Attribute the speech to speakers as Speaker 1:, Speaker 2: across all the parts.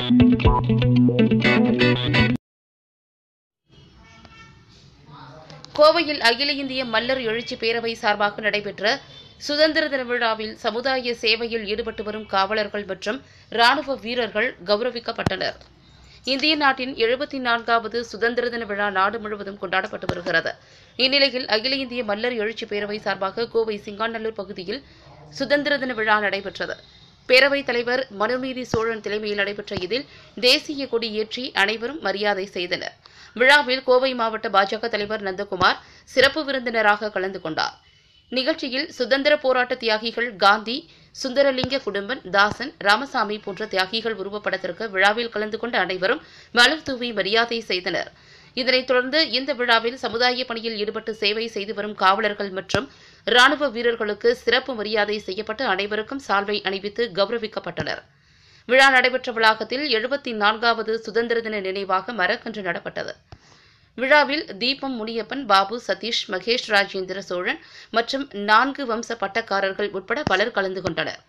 Speaker 1: கோவையில் அகில இந்திய மல்லர் எழுச்சி பேரவை சார்பாக நடைபெற்ற சுதந்திர தின விழாவில் சமுதாய சேவையில் ஈடுபட்டு வரும் காவலர்கள் மற்றும் ராணுவ வீரர்கள் கௌரவிக்கப்பட்டனர் இந்திய நாட்டின் எழுபத்தி நான்காவது சுதந்திர தின விழா நாடு முழுவதும் கொண்டாடப்பட்டு வருகிறது இந்நிலையில் அகில இந்திய மல்லர் எழுச்சி பேரவை சார்பாக கோவை சிங்காநல்லூர் பகுதியில் சுதந்திர தின விழா நடைபெற்றது பேரவைத் தலைவர் மனுநீதி சோழன் தலைமையில் நடைபெற்ற இதில் தேசிய கொடி ஏற்றி அனைவரும் மரியாதை செய்தனர் விழாவில் கோவை மாவட்ட பாஜக தலைவர் நந்தகுமார் சிறப்பு விருந்தினராக கலந்து கொண்டார் நிகழ்ச்சியில் சுதந்திர போராட்ட தியாகிகள் காந்தி சுந்தரலிங்க குடும்பன் தாசன் ராமசாமி போன்ற தியாகிகள் உருவப்படத்திற்கு விழாவில் கலந்து கொண்ட அனைவரும் மலர் தூவி மரியாதை செய்தனர் இதனைத் தொடர்ந்து இந்த விழாவில் சமுதாய பணியில் ஈடுபட்டு சேவை செய்து வரும் காவலர்கள் மற்றும் ராணுவ வீரர்களுக்கு சிறப்பு மரியாதை செய்யப்பட்டு அனைவருக்கும் சால்வை அணிவித்து கௌரவிக்கப்பட்டனர் விழா நடைபெற்ற வளாகத்தில் எழுபத்தி நான்காவது சுதந்திர தின நினைவாக மரக்கன்று நடப்பட்டது விழாவில் தீபம் முனியப்பன் பாபு சதீஷ் மகேஷ் ராஜேந்திர சோழன் மற்றும் நான்கு வம்ச பட்டக்காரர்கள் உட்பட பலர் கலந்து கொண்டனர்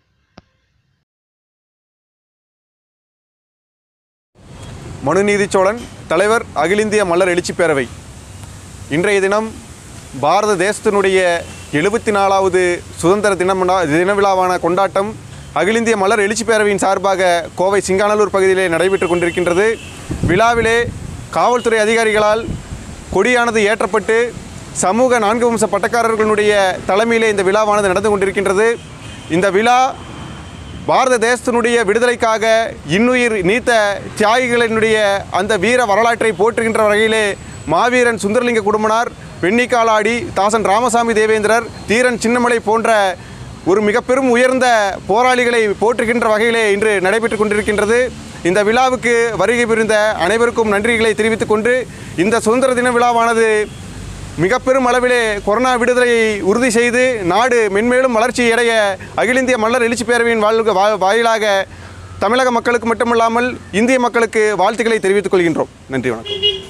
Speaker 2: மனுநீதி சோழன் தலைவர் அகில இந்திய மல்லர் எழுச்சி பேரவை இன்றைய தினம் பாரத தேசத்தினுடைய எழுபத்தி நாலாவது சுதந்திர தினம் தின விழாவான கொண்டாட்டம் அகில இந்திய மலர் எழுச்சி பேரவையின் சார்பாக கோவை சிங்காநல்லூர் பகுதியிலே நடைபெற்று கொண்டிருக்கின்றது விழாவிலே காவல்துறை அதிகாரிகளால் கொடியானது ஏற்றப்பட்டு சமூக நான்கு வம்ச பட்டக்காரர்களுடைய தலைமையிலே இந்த விழாவானது நடந்து கொண்டிருக்கின்றது இந்த விழா பாரத தேசத்தினுடைய விடுதலைக்காக இன்னுயிர் நீத்த தியாகிகளினுடைய அந்த வீர வரலாற்றை போற்றுகின்ற வகையிலே மாவீரன் சுந்தரலிங்க குடும்பனார் வெண்ணிக்காலாடி தாசன் ராமசாமி தேவேந்திரர் தீரன் சின்னமலை போன்ற ஒரு மிக பெரும் உயர்ந்த போராளிகளை போற்றுகின்ற வகையிலே இன்று நடைபெற்று கொண்டிருக்கின்றது இந்த விழாவுக்கு வருகை புரிந்த அனைவருக்கும் நன்றிகளை தெரிவித்துக் கொண்டு இந்த சுதந்திர தின விழாவானது மிக பெரும் அளவிலே கொரோனா விடுதலையை உறுதி செய்து நாடு மென்மேலும் வளர்ச்சி அடைய அகில இந்திய மல்லர் எழுச்சி பேரவையின் வாழ்க வா- வாயிலாக தமிழக மக்களுக்கு மட்டுமல்லாமல் இந்திய மக்களுக்கு வாழ்த்துக்களை தெரிவித்துக் கொள்கின்றோம் நன்றி வணக்கம்